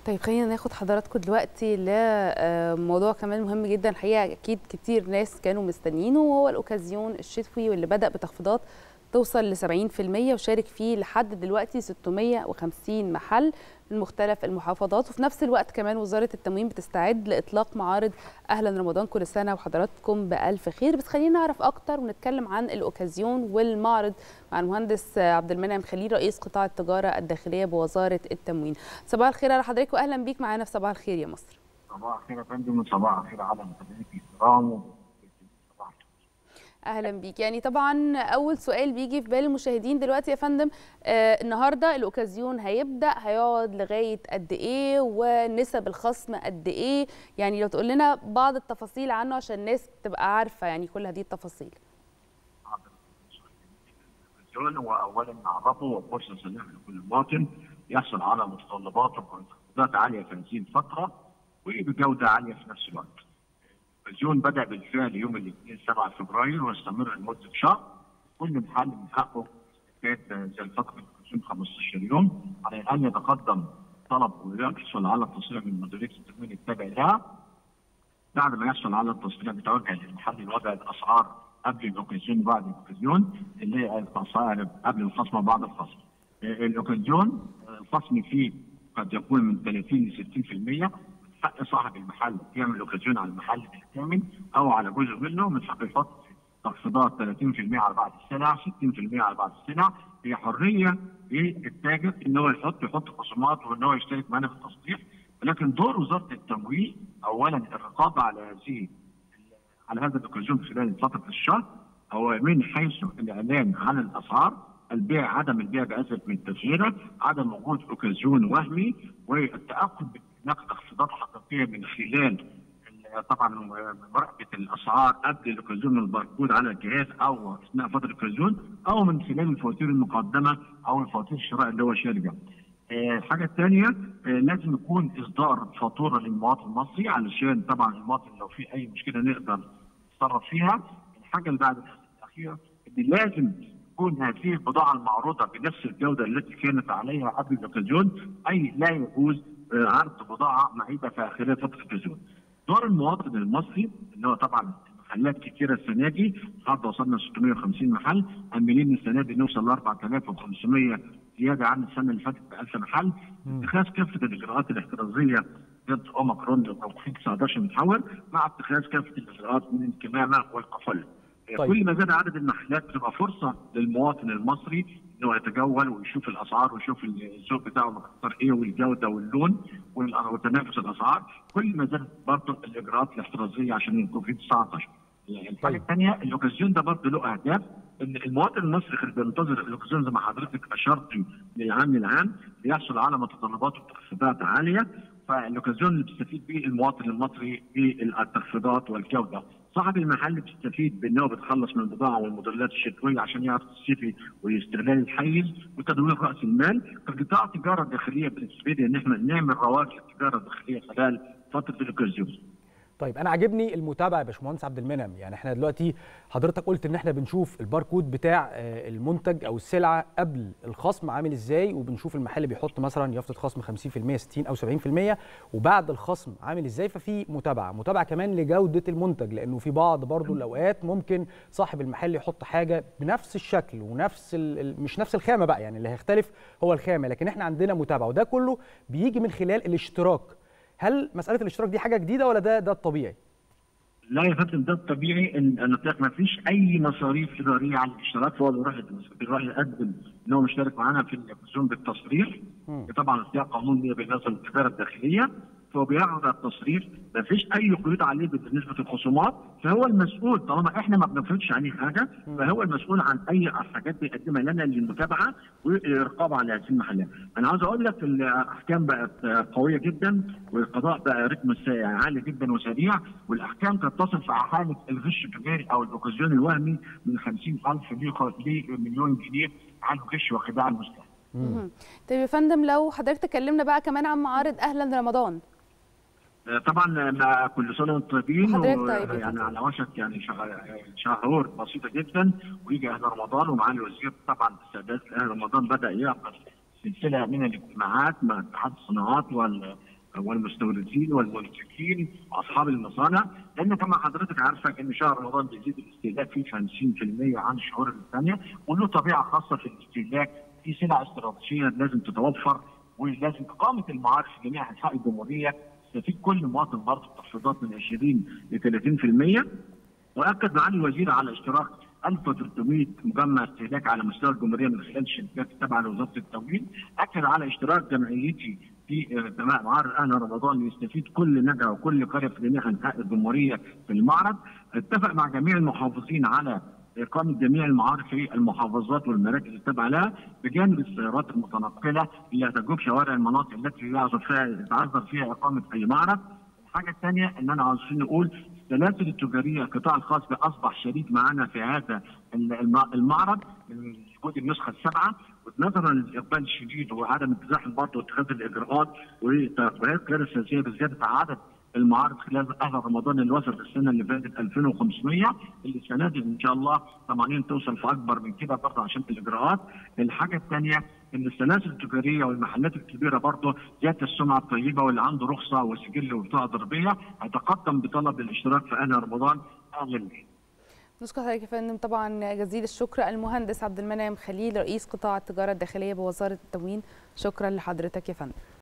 طيب خلينا ناخد حضراتكم دلوقتي لموضوع كمان مهم جدا الحقيقه اكيد كتير ناس كانوا مستنيينه وهو الاوكازيون الشتوي واللي بدا بتخفيضات توصل ل 70% وشارك فيه لحد دلوقتي 650 محل من مختلف المحافظات وفي نفس الوقت كمان وزاره التموين بتستعد لاطلاق معارض اهلا رمضان كل سنه وحضراتكم بالف خير بس خلينا نعرف اكتر ونتكلم عن الاوكازيون والمعرض مع المهندس عبد المنعم خليل رئيس قطاع التجاره الداخليه بوزاره التموين صباح الخير على حضرتك واهلا بيك معانا في صباح الخير يا مصر صباح الخير يا فندم وصباح الخير على متابعينك الكرام اهلا بيك يعني طبعا اول سؤال بيجي في بال المشاهدين دلوقتي يا فندم آه النهارده الاوكازيون هيبدا هيقعد لغايه قد ايه ونسب الخصم قد ايه يعني لو تقول لنا بعض التفاصيل عنه عشان الناس تبقى عارفه يعني كل هذه التفاصيل الاوكازيون هو اولا نعرفه وفرصه سنويه لكل مواطن يحصل على متطلبات وخدمات عاليه في هذه الفتره وبجوده عاليه في نفس الوقت. التلفزيون بدا بالفعل يوم الاثنين 7 فبراير واستمر لمده شهر كل محل من حقه كانت زي الفتره التلفزيون 15 يوم على ان يتقدم طلب ويحصل على التصريح من مديريه التموين التابع لها بعد ما يحصل على التصريح بيتوجه للمحل لوضع الاسعار قبل الاوكازيون وبعد الاوكازيون اللي هي الاسعار قبل الخصم وبعد الخصم. الاوكازيون الخصم فيه قد يكون من 30 ل 60% حق صاحب المحل يعمل اوكازيون على المحل بالكامل او على جزء منه من حق يحط تخفيضات 30% على بعض السلع 60% على بعض السلع هي حريه للتاجر ان هو يحط يحط خصومات وان هو يشترك معانا في التصليح ولكن دور وزاره التموين اولا الرقابه على هذه على هذا الاوكازيون خلال فتره الشهر هو من حيث الاعلان عن الاسعار البيع عدم البيع باسف من التسعيره عدم وجود اوكازيون وهمي والتاكد هناك تخفيضات حقيقيه من خلال طبعا مراقبه الاسعار قبل الاوكازيون الباركود على الجهاز او اثناء فتره الاوكازيون او من خلال الفواتير المقدمه او الفواتير الشراء اللي هو شارجه. الحاجه الثانيه لازم يكون اصدار فاتوره للمواطن المصري علشان طبعا المواطن لو في اي مشكله نقدر نتصرف فيها. الحاجه اللي بعد الاخيره ان لازم تكون هذه البضاعه المعروضه بنفس الجوده التي كانت عليها قبل الاوكازيون اي لا يجوز عرض بضاعه معيبه في خلال فتره الاوكازيون. دور المواطن المصري اللي هو طبعا محلات كثيره السنه دي النهارده وصلنا 650 محل عاملين السنه دي نوصل ل 4500 زياده عن السنه اللي فاتت ب 1000 محل اتخاذ كافه الاجراءات الاحترازيه ضد اوميكرون وكوفيد 19 متحور مع اتخاذ كافه الاجراءات من الكمامه والكحول. طيب. كل ما زاد عدد المحلات بتبقى فرصه للمواطن المصري انه يتجول ويشوف الاسعار ويشوف السوق بتاعه مختار ايه والجوده واللون وتنافس الاسعار كل ما زادت برضه الاجراءات الاحترازيه عشان الكوفيد 19 الحاجه الثانيه الاوكازيون ده برضه له اهداف ان المواطن المصري اللي بينتظر الاوكازيون زي ما حضرتك اشرتي للعام للعام بيحصل على متطلبات وتخفيضات عاليه فالاوكازيون اللي بيستفيد به المواطن المصري بالتخفيضات والجوده صاحب المحل بيستفيد بان هو بيتخلص من البضاعه والموديلات الشتويه عشان يعرف الصيفي واستغلال الحيز وتدوير راس المال فقطاع التجاره الداخليه بنستفيد ان احنا نعمل رواج للتجاره الداخليه خلال فتره الاوكازيون. طيب انا عاجبني المتابعه يا باشمهندس عبد المنعم يعني احنا دلوقتي حضرتك قلت ان احنا بنشوف الباركود بتاع المنتج او السلعه قبل الخصم عامل ازاي وبنشوف المحل بيحط مثلا يافطه خصم 50% 60 او 70% وبعد الخصم عامل ازاي ففي متابعه متابعه كمان لجوده المنتج لانه في بعض برضو الاوقات ممكن صاحب المحل يحط حاجه بنفس الشكل ونفس مش نفس الخامه بقى يعني اللي هيختلف هو الخامه لكن احنا عندنا متابعه وده كله بيجي من خلال الاشتراك هل مساله الاشتراك دي حاجه جديده ولا ده ده الطبيعي؟ لا يا فندم ده الطبيعي ان انا ما فيش اي مصاريف اداريه على الاشتراك فهو بيروح بيروح يقدم ان هو مشترك معانا في الاكسجين بالتصريح طبعا في قانون بالنسبه للتجاره الداخليه فهو بيعرض على التصريح ما فيش اي قيود عليه بالنسبه للخصومات فهو المسؤول طالما احنا ما بنفرضش عليه حاجه فهو المسؤول عن اي حاجات بيقدمها لنا للمتابعه والرقابه على هذه المحلات. انا عاوز اقول لك الاحكام بقت قويه جدا والقضاء بقى رتم عالي جدا وسريع والاحكام قد تصل في حاله الغش التجاري او الاوكازيون الوهمي من 50000 لمليون جنيه عن غش وخداع المستهلك. طيب يا فندم لو حضرتك تكلمنا بقى كمان عن معارض اهلا رمضان. طبعا مع كل سنه وانتم طيبين طيب يعني على وشك يعني شهور بسيطه جدا ويجي اهل رمضان ومعالي الوزير طبعا استعداد اهل رمضان بدا يعقد سلسله من الاجتماعات مع اتحاد الصناعات والمستوردين والمنتجين واصحاب المصانع لان كما حضرتك عارفه ان شهر رمضان بيزيد الاستهلاك فيه 50% عن الشهور الثانيه وله طبيعه خاصه في الاستهلاك في سلع استراتيجيه لازم تتوفر ولازم اقامه المعارض في جميع انحاء الجمهوريه يستفيد كل مواطن برضه بتخفيضات من 20 ل 30% واكد معالي الوزير على اشتراك 1300 مجمع استهلاك على مستوى الجمهوريه من خلال الشركات التابعه لوزاره التموين، اكد على اشتراك جمعيتي في معرض اهل رمضان ليستفيد كل نجع وكل قريه في جميع انحاء الجمهوريه في المعرض، اتفق مع جميع المحافظين على إقامة جميع المعارض في المحافظات والمراكز التابعة لها بجانب السيارات المتنقلة اللي هتجوب شوارع المناطق التي يعذر فيها يتعذر فيها إقامة أي معرض. الحاجة الثانية إن أنا عاوزين نقول السلاسل التجارية القطاع الخاص أصبح شريك معنا في هذا المعرض من وجود النسخة السابعة ونظرا للإقبال الشديد وعدم التزاحم برضه واتخاذ الإجراءات وتقريرات غير السياسية بزيادة عدد المعارض خلال اهل رمضان اللي وصلت السنه اللي فاتت 2500 اللي السنه دي ان شاء الله طمعانين توصل في اكبر من كده برضه عشان الاجراءات. الحاجه الثانيه ان السلاسل التجاريه والمحلات الكبيره برضه ذات السمعه الطيبه واللي عنده رخصه وسجل وبطاقه ضريبيه هيتقدم بطلب الاشتراك في اهل رمضان اهلا نشكر حضرتك يا فندم طبعا جزيل الشكر المهندس عبد المنعم خليل رئيس قطاع التجاره الداخليه بوزاره التموين شكرا لحضرتك يا فندم